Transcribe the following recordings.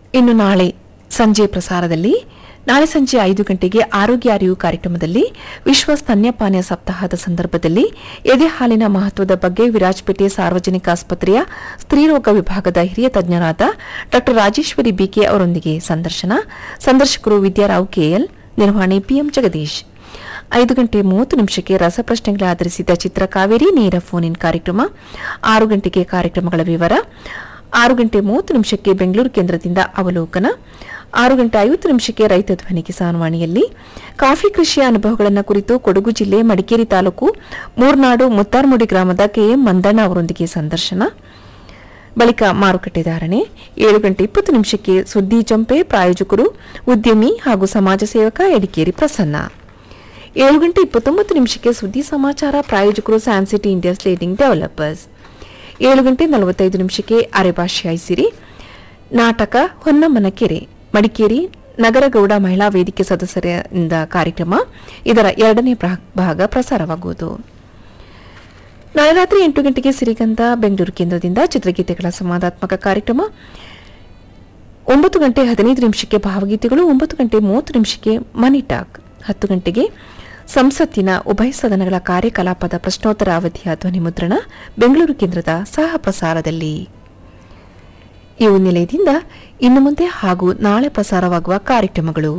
ಇನ್ನು ನಾಳೆ ಸಂಜೆ ಪ್ರಸಾರದಲ್ಲಿ ನಾಳೆ ಸಂಜೆ ಐದು ಗಂಟೆಗೆ ಆರೋಗ್ಯ ಅರಿವು ಕಾರ್ಯಕ್ರಮದಲ್ಲಿ ವಿಶ್ವ ಸ್ತನ್ಯಪಾನ ಸಪ್ತಾಹದ ಸಂದರ್ಭದಲ್ಲಿ ಎದೆ ಹಾಲಿನ ಮಹತ್ವದ ಬಗ್ಗೆ ವಿರಾಜಪೇಟೆ ಸಾರ್ವಜನಿಕ ಆಸ್ಪತ್ರೆಯ ಸ್ತ್ರೀರೋಗ ವಿಭಾಗದ ಹಿರಿಯ ತಜ್ಞರಾದ ಡಾ ರಾಜೇಶ್ವರಿ ಬಿಕೆ ಅವರೊಂದಿಗೆ ಸಂದರ್ಶನ ಸಂದರ್ಶಕರು ವಿದ್ಯಾರಾವ್ ಕೆಎಲ್ ನಿರ್ವಹಣೆ ಪಿಎಂ ಜಗದೀಶ್ ಐದು ಗಂಟೆ ಮೂವತ್ತು ನಿಮಿಷಕ್ಕೆ ರಸಪ್ರಶ್ನೆಗಳ ಆಧರಿಸಿದ ಚಿತ್ರ ಕಾವೇರಿ ನೇರ ಫೋನ್ ಇನ್ ಕಾರ್ಯಕ್ರಮ ಆರು ಗಂಟೆಗೆ ಕಾರ್ಯಕ್ರಮಗಳ ವಿವರ ಆರು ಗಂಟೆ ಮೂವತ್ತು ನಿಮಿಷಕ್ಕೆ ಬೆಂಗಳೂರು ಕೇಂದ್ರದಿಂದ ಅವಲೋಕನ ಆರು ಗಂಟೆ ಐವತ್ತು ನಿಮಿಷಕ್ಕೆ ರೈತ ಧ್ವನಿ ಕಿಸಾನ್ವಾಣಿಯಲ್ಲಿ ಕಾಫಿ ಕೃಷಿಯ ಅನುಭವಗಳನ್ನು ಕುರಿತು ಕೊಡಗು ಜಿಲ್ಲೆ ಮಡಿಕೇರಿ ತಾಲೂಕು ಮೂರ್ನಾಡು ಮುತ್ತಾರ್ಮುಡಿ ಗ್ರಾಮದ ಕೆಎಂ ಮಂದಣ್ಣ ಅವರೊಂದಿಗೆ ಸಂದರ್ಶನ ಬಳಿಕ ಮಾರುಕಟ್ಟೆ ಧಾರಣೆ ಏಳು ಗಂಟೆ ಇಪ್ಪತ್ತು ನಿಮಿಷಕ್ಕೆ ಸುದ್ದಿ ಚಂಪೆ ಪ್ರಾಯೋಜಕರು ಉದ್ಯಮಿ ಹಾಗೂ ಸಮಾಜ ಸೇವಕ ಎಡಿಕೇರಿ ಪ್ರಸನ್ನ ಏಳು ಗಂಟೆ ಇಪ್ಪತ್ತೊಂಬತ್ತು ನಿಮಿಷಕ್ಕೆ ಸುದ್ದಿ ಸಮಾಚಾರ ಪ್ರಾಯೋಜಕರು ಸ್ಯಾನ್ಸಿಟಿ ಇಂಡಿಯಾಸ್ ಲೀಡಿಂಗ್ ಡೆವಲಪರ್ಸ್ ಏಳು ಗಂಟೆ ನಲವತ್ತೈದು ನಿಮಿಷಕ್ಕೆ ಅರೆಭಾಷೆ ಐಸಿರಿ ನಾಟಕ ಹೊನ್ನಮ್ಮನ ಕೆರೆ ಮಡಿಕೇರಿ ನಗರಗೌಡ ಮಹಿಳಾ ವೇದಿಕೆ ಸದಸ್ಯರಿಂದ ಕಾರ್ಯಕ್ರಮ ಇದರ ಎರಡನೇ ಪ್ರಾ- ಭಾಗ ಪ್ರಸಾರವಾಗುವುದು ನಾಳೆ ರಾತ್ರಿ ಎಂಟು ಗಂಟೆಗೆ ಸಿರಿಗಂಧ ಬೆಂಗಳೂರು ಕೇಂದ್ರದಿಂದ ಚಿತ್ರಗೀತೆಗಳ ಸಂವಾದಾತ್ಮಕ ಕಾರ್ಯಕ್ರಮ ಒಂಬತ್ತು ಗಂಟೆ ಹದಿನೈದು ನಿಮಿಷಕ್ಕೆ ಭಾವಗೀತೆಗಳು ಒಂಬತ್ತು ಗಂಟೆ ಮೂವತ್ತು ನಿಮಿಷಕ್ಕೆ ಮನಿ ಟಾಕ್ ಹತ್ತು ಗಂಟೆಗೆ ಸಂಸತ್ತಿನ ಉಭಯ ಸದನಗಳ ಕಾರ್ಯಕಲಾಪದ ಪ್ರಶ್ನೋತ್ತರ ಅವಧಿಯ ಧ್ವನಿಮುದ್ರಣ ಬೆಂಗಳೂರು ಕೇಂದ್ರದ ಸಹ ಪ್ರಸಾರದಲ್ಲಿ ಇವು ನಿಲಯದಿಂದ ಇನ್ನು ಮುಂದೆ ಹಾಗೂ ನಾಳೆ ಪ್ರಸಾರವಾಗುವ ಕಾರ್ಯಕ್ರಮಗಳು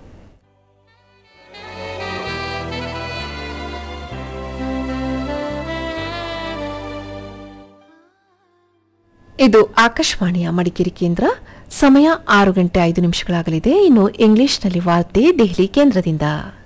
ಇದು ಆಕಾಶವಾಣಿಯ ಮಡಿಕೇರಿ ಕೇಂದ್ರ ಸಮಯ ಆರು ಗಂಟೆ ಐದು ನಿಮಿಷಗಳಾಗಲಿದೆ ಇನ್ನು ಇಂಗ್ಲಿಷ್ನಲ್ಲಿ ವಾರ್ತೆ ದೆಹಲಿ ಕೇಂದ್ರದಿಂದ